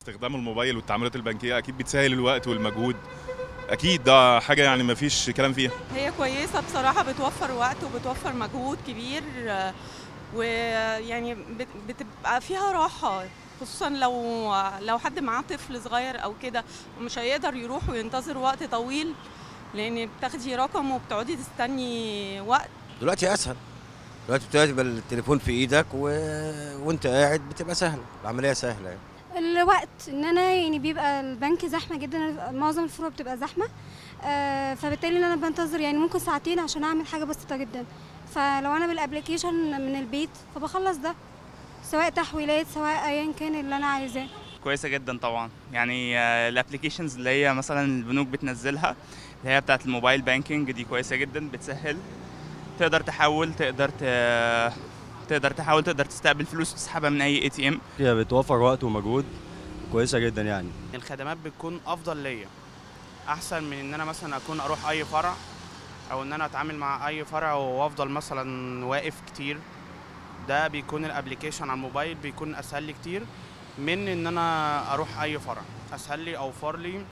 استخدام الموبايل والتعاملات البنكيه اكيد بتسهل الوقت والمجهود اكيد ده حاجه يعني ما فيش كلام فيها هي كويسة بصراحة بتوفر وقت وبتوفر مجهود كبير آه، ويعني بت- بتبقى فيها راحة خصوصا لو لو حد معاه طفل صغير او كده ومش هيقدر يروح وينتظر وقت طويل لان بتاخدي رقم وبتقعدي تستني وقت دلوقتي اسهل دلوقتي بتبقى التليفون في ايدك و... وانت قاعد بتبقى سهله العمليه سهله يعني. الوقت ان انا يعني بيبقى البنك زحمه جدا معظم الفروع بتبقى زحمه آه، فبالتالي ان انا بنتظر يعني ممكن ساعتين عشان اعمل حاجه بسيطه جدا فلو انا بالابلكيشن من البيت فبخلص ده سواء تحويلات سواء ايا كان اللي انا عايزاه كويسه جدا طبعا يعني الابلكيشنز اللي هي مثلا البنوك بتنزلها اللي هي بتاعه الموبايل بانكينج دي كويسه جدا بتسهل تقدر تحول تقدر ت... تقدر تحول تقدر تستقبل فلوس وتسحبها من اي اي تي ام هي بتوفر وقت ومجهود كويسه جدا يعني الخدمات بتكون افضل ليا احسن من ان انا مثلا اكون اروح اي فرع او ان انا اتعامل مع اي فرع وافضل مثلا واقف كتير ده بيكون الابليكيشن على الموبايل بيكون اسهل لي كتير من ان انا اروح اي فرع اسهل لي اوفر لي